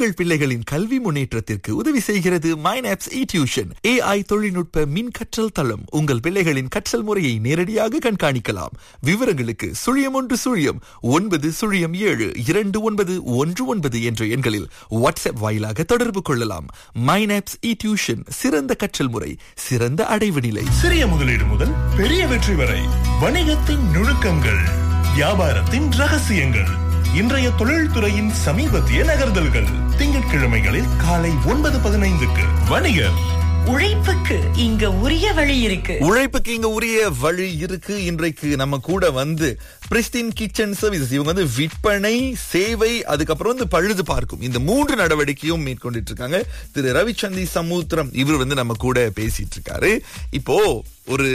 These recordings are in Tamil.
உங்கள் பிள்ளைகளின் கல்வி முன்னேற்றத்திற்கு உதவி செய்கிறது மைனாப்ஸ் இ டியூஷன் ஏஐ தொழில்நுட்ப மின் கற்றல் தளம் உங்கள் பிள்ளைகளின் கற்றல் முறையை நேரடியாக கண்காணிக்கலாம் விவரங்களுக்கு சுழியம் ஒன்று சுழியம் ஒன்பது சுழியம் ஏழு இரண்டு ஒன்பது ஒன்று ஒன்பது என்ற எண்களில் வாட்ஸ்அப் வாயிலாக தொடர்பு கொள்ளலாம் மைனாப்ஸ் இ டியூஷன் சிறந்த கற்றல் முறை சிறந்த அடைவு நிலை சிறிய முதலீடு முதல் பெரிய வெற்றி வரை வணிகத்தின் நுணுக்கங்கள் வியாபாரத்தின் ரகசியங்கள் இன்றைய தொழில்துறையின் சமீபத்திய நகர்தல்கள் திங்கட்கிழமைகளில் காலை ஒன்பது பதினைந்துக்கு வணிகர் உழைப்புக்கு இங்க உரிய வழி இருக்கு உழைப்புக்கு இங்க உரிய வழி இருக்கு இன்றைக்கு நம்ம கூட வந்து பிரிஸ்டின் கிச்சன் சர்வீசஸ் இவங்க வந்து விற்பனை சேவை அதுக்கப்புறம் வந்து பழுது பார்க்கும் இந்த மூன்று நடவடிக்கையும் மேற்கொண்டுட்டு இருக்காங்க திரு ரவிச்சந்தி சமுத்திரம் இவர் வந்து நம்ம கூட பேசிட்டு இருக்காரு இப்போ ஒரு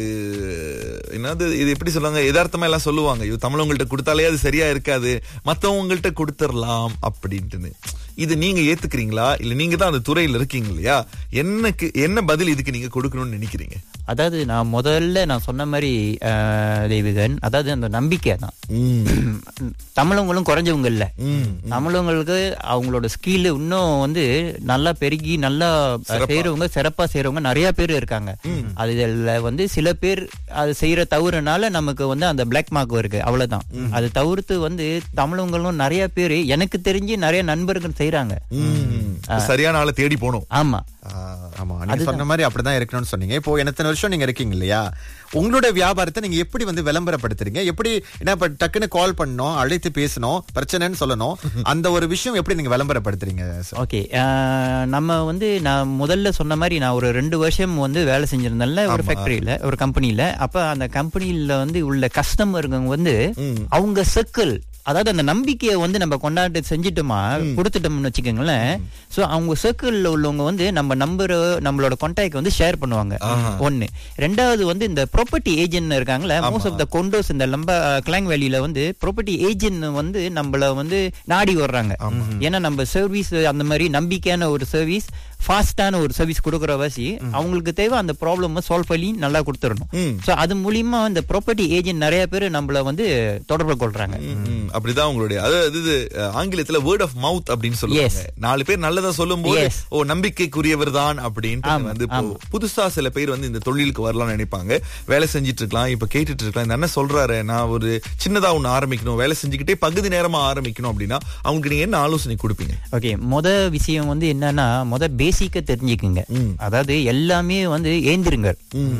என்னது இது எப்படி சொல்லுவாங்க யதார்த்தமா எல்லாம் சொல்லுவாங்க இது தமிழவங்கள்ட்ட கொடுத்தாலே அது சரியா இருக்காது மத்தவங்கள்ட்ட கொடுத்துடலாம் அப்படின்ட்டுன்னு இது நீங்க ஏத்துக்கிறீங்களா இல்ல நீங்க தான் அந்த துறையில இருக்கீங்க இல்லையா என்னக்கு என்ன பதில் இதுக்கு நீங்க கொடுக்கணும்னு நினைக்கிறீங்க அதாவது நான் முதல்ல நான் சொன்ன மாதிரி அஹ், தெய்வீகன் அதாவது அந்த நம்பிக்கை தான் தமிழவங்களும் குறைஞ்சவங்க இல்ல தமிழவங்களுக்கு அவங்களோட ஸ்கில் இன்னும் வந்து நல்லா பெருகி நல்லா செய்யறவங்க சிறப்பா செய்யறவங்க நிறைய பேர் இருக்காங்க அதுல வந்து சில பேர் அது செய்யற தவறுனால நமக்கு வந்து அந்த பிளாக் மார்க் இருக்கு அவ்வளவுதான் அது தவிர்த்து வந்து தமிழவங்களும் நிறைய பேர் எனக்கு தெரிஞ்சு நிறைய நண்பர்கள் செய்யறாங்க ம். சரியான ஆளை தேடி போனோம் ஆமா ஆமா நீங்க சொன்ன மாதிரி அப்படிதான் இருக்கணும்னு சொன்னீங்க இப்போ எத்தனை வருஷம் நீங்க இருக்கீங்க இல்லையா உங்களோட வியாபாரத்தை நீங்க எப்படி வந்து விளம்பரப்படுத்துறீங்க எப்படி என்ன இப்ப டக்குன்னு கால் பண்ணணும் அழைத்து பேசணும் பிரச்சனைன்னு சொல்லணும் அந்த ஒரு விஷயம் எப்படி நீங்க விளம்பரப்படுத்துறீங்க sir? ஓகே நம்ம வந்து நான் முதல்ல சொன்ன மாதிரி நான் ஒரு ரெண்டு வருஷம் வந்து வேலை செஞ்சிருந்தேன்ல ஒரு ஃபேக்டரியில ஒரு கம்பெனில அப்ப அந்த கம்பெனில வந்து உள்ள கஸ்டமருங்க வந்து அவங்க சர்க்கிள் அதாவது அந்த நம்பிக்கையை வந்து நம்ம கொண்டாட்டு செஞ்சிட்டோமா கொடுத்துட்டோம்னு வச்சுக்கோங்களேன் சோ அவங்க சர்க்கிள்ல உள்ளவங்க வந்து நம்ம நம்பர் நம்மளோட கான்டாக்ட் வந்து ஷேர் பண்ணுவாங்க ஒன்னு ரெண்டாவது வந்து இந்த ப்ராப்பர்ட்டி ஏஜென்ட் இருக்காங்களே மோஸ்ட் ஆஃப் த கொண்டோஸ் இந்த லம்ப கிளாங் வேலியில வந்து ப்ராப்பர்ட்டி ஏஜென்ட் வந்து நம்மள வந்து நாடி வர்றாங்க ஏன்னா நம்ம சர்வீஸ் அந்த மாதிரி நம்பிக்கையான ஒரு சர்வீஸ் ஃபாஸ்டான ஒரு சர்வீஸ் கொடுக்குற வாசி அவங்களுக்கு தேவை அந்த ப்ராப்ளம் சால்வ் பண்ணி நல்லா கொடுத்துடணும் சோ அது மூலியமா இந்த ப்ராப்பர்ட்டி ஏஜென்ட் நிறைய பேர் நம்மள வந்து தொடர்பு கொள்றாங்க ம், அப்படிதான் உங்களுடைய அதாவது இது அஹ், ஆங்கிலத்துல வேர்ட் ஆஃப் மவுத் அப்படின்னு சொல்லுவாங்க நாலு பேர் நல்லதா சொல்லும் போது Yes. ஓ நம்பிக்கைக்குரியவர் தான் அப்படின்ட்டு ஆமா, வந்து இப்போ ஆமா. புதுசா சில பேர் வந்து இந்த தொழிலுக்கு வரலாம்னு நினைப்பாங்க வேலை செஞ்சுட்டு இருக்கலாம் இப்ப கேட்டுட்டு இருக்கலாம் இந்த அண்ணன் சொல்றாரு நான் ஒரு சின்னதா ஒண்ணு ஆரம்பிக்கணும் வேலை செஞ்சுக்கிட்டே பகுதி நேரமா ஆரம்பிக்கணும் அப்படின்னா அவங்களுக்கு நீங்க என்ன ஆலோசனை கொடுப்பீங்க ஓகே முத விஷயம் வந்து என்னன்னா முத பேசிக்க தெரிஞ்சுக்குங்க அதாவது எல்லாமே வந்து ஏந்திருங்கள்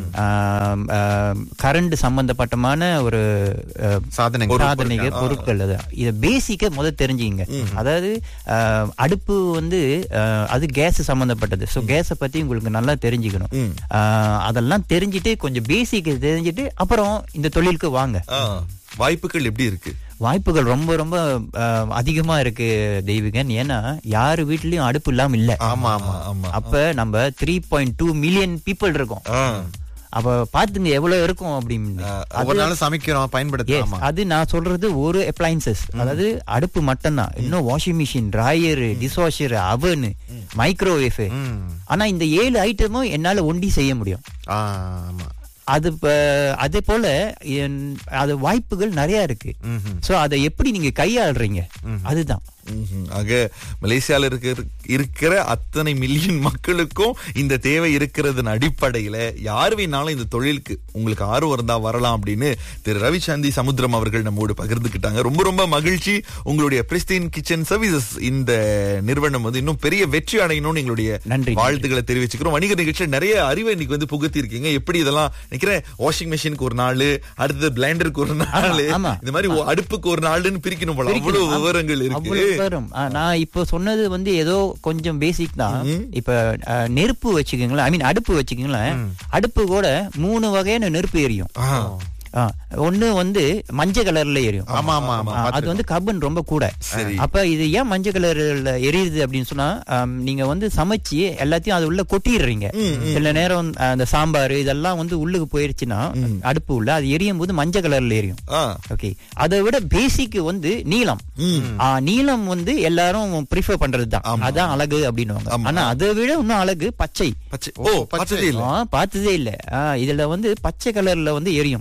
கரண்ட் சம்பந்தப்பட்டமான ஒரு அஹ், சாதனைகள். சாதனைகள் பொருட்கள் அது இத பேசிக்க முத தெரிஞ்சுங்க அதாவது அஹ், அடுப்பு வந்து அஹ், அது கேஸ் சம்பந்தப்பட்டது சோ கேஸ பத்தி உங்களுக்கு நல்லா தெரிஞ்சுக்கணும் அஹ், அதெல்லாம் தெரிஞ்சுட்டு கொஞ்சம் பேசிக் தெரிஞ்சுட்டு அப்புறம் இந்த தொழிலுக்கு வாங்க ஆ, வாய்ப்புகள் எப்படி இருக்கு வாய்ப்புகள் ரொம்ப ரொம்ப அஹ், அதிகமா இருக்கு தெய்வீகன் ஏன்னா யாரு வீட்லயும் அடுப்பு இல்லாம இல்ல ஆமா ஆமா ஆமா அப்ப நம்ம three point two million people இருக்கோம் ஆ, அப்ப பாத்துங்க எவ்வளவு இருக்கும் அப்படின்னு ஒவ்வொரு நாளும் சமைக்கிறோம் Yes, பயன்படுத்தலாமா அது நான் சொல்றது ஒரு அப்ளைன்சஸ் அதாவது அடுப்பு மட்டும்தான் இன்னும் washing machine dryer dishwasher oven microwave ஆனா இந்த ஏழு ஐட்டமும் என்னால ஒண்டி செய்ய முடியும் ஆ, ஆமா அது இப்ப அதே போல என்- அது வாய்ப்புகள் நிறைய இருக்கு சோ அதை எப்படி நீங்க கையாளுறீங்க அதுதான் ம்ஹும். ஆக மலேசியால இருக்கிற இருக்கிற அத்தனை மில்லியன் மக்களுக்கும் இந்த தேவை இருக்கிறதன் அடிப்படையில யார் வேணாலும் இந்த தொழிலுக்கு உங்களுக்கு ஆர்வம் இருந்தா வரலாம் அப்படின்னு திரு ரவிசாந்தி சமுத்திரம் அவர்கள் நம்மோடு பகிர்ந்துக்கிட்டாங்க ரொம்ப ரொம்ப மகிழ்ச்சி உங்களுடைய பிரிஸ்டின் கிச்சன் சர்வீசஸ் இந்த நிறுவனம் வந்து இன்னும் பெரிய வெற்றி அடையணும்னு எங்களுடைய நன்றி. வாழ்த்துக்களை தெரிவிச்சுக்கிறோம் வணிக நிகழ்ச்சியில் நிறைய அறிவை இன்னைக்கு வந்து புகுத்தி இருக்கீங்க எப்படி இதெல்லாம் நினைக்கிறேன் வாஷிங் மிஷினுக்கு ஒரு நாள் அடுத்தது பிளைண்டருக்கு ஒரு நாள் ஆமா. இந்த மாதிரி ஒ- அடுப்புக்கு ஒரு நாள்னு பிரிக்கணும் போல பிரிக்கணும். அவ்வளவு ஆமா. விவரங்கள் அவ்வளவு இருக்கு வரும் ஆ, நான் இப்போ சொன்னது வந்து ஏதோ கொஞ்சம் பேசிக் தான் இப்ப ஆ, நெருப்பு வச்சுக்கோங்களேன் ஐ மீன் அடுப்பு வச்சுக்கோங்களேன் அடுப்பு கூட மூணு வகையான நெருப்பு எரியும் ஆ, ஒண்ணு வந்து மஞ்சள் கலர்ல எரியும் ஆமா ஆமா ஆமா ஆ, அது வந்து கார்பன் ரொம்ப கூட அப்ப இது ஏன் மஞ்சள் கலர்ல எரியுது அப்படின்னு சொன்னா ஆம், நீங்க வந்து சமைச்சு எல்லாத்தையும் அது உள்ள கொட்டிடுறீங்க சில நேரம் ஆ, அந்த சாம்பார் இதெல்லாம் வந்து உள்ளுக்கு போயிருச்சுன்னா அடுப்பு உள்ள அது எரியும் போது மஞ்சள் கலர்ல எரியும் ஆ ஓகே அதை விட பேசிக் வந்து நீலம் ஆ, நீலம் வந்து எல்லாரும் ப்ரிஃபர் பண்றது தான் அதான் அழகு அப்படின்னுவாங்க ஆனா அதை விட இன்னும் அழகு பச்சை பச்சை ஓ பச்சை இல்ல ஆ, பார்த்ததே இல்ல ஆ, இதுல வந்து பச்சை கலர்ல வந்து எரியும் நெருப்பு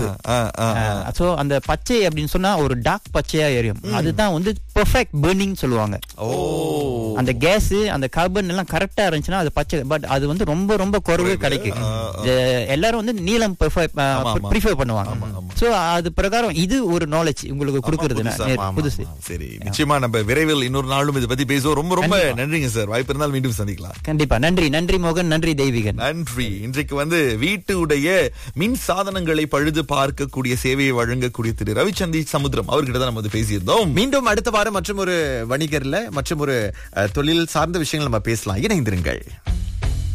இருக்கு ஆ, ஆ, சோ அந்த பச்சை அப்படின்னு சொன்னா ஒரு டார்க் பச்சையா எரியும் அதுதான் வந்து பெர்ஃபெக்ட் பர்னிங் சொல்லுவாங்க ஓ அந்த கேஸ் அந்த கார்பன் எல்லாம் கரெக்டா இருந்துச்சுன்னா அது பச்சை பட் அது வந்து ரொம்ப ரொம்ப குறைவு கிடைக்கும் இது எல்லாரும் வந்து நீலம் ஆமா. ப்ரிஃபர் பண்ணுவாங்க சோ அது பிரகாரம் இது ஒரு நாலேஜ் உங்களுக்கு கொடுக்கறது புதுசா. நே- புதுசு சரி நிச்சயமா நம்ம விரைவில் இன்னொரு நாளும் இதை பத்தி பேசுவோம் ரொம்ப ரொம்ப நன்றிங்க சார் வாய்ப்பு இருந்தால் மீண்டும் சந்திக்கலாம் கண்டிப்பா நன்றி நன்றி மோகன் நன்றி தெய்வீகன் நன்றி இன்றைக்கு வந்து வீட்டுடைய மின் சாதனங்களை பழுது பார்க்கக்கூடிய சேவையை வழங்கக்கூடிய திரு ரவிச்சந்தி சமுத்திரம் அவர்கிட்ட தான் நம்ம வந்து பேசியிருந்தோம் மீண்டும் அடுத்த வாரம் மற்றும் ஒரு வணிகர்ல மற்றும் ஒரு அஹ், தொழில் சார்ந்த விஷயங்கள் நம்ம பேசலாம் இணைந்திருங்கள்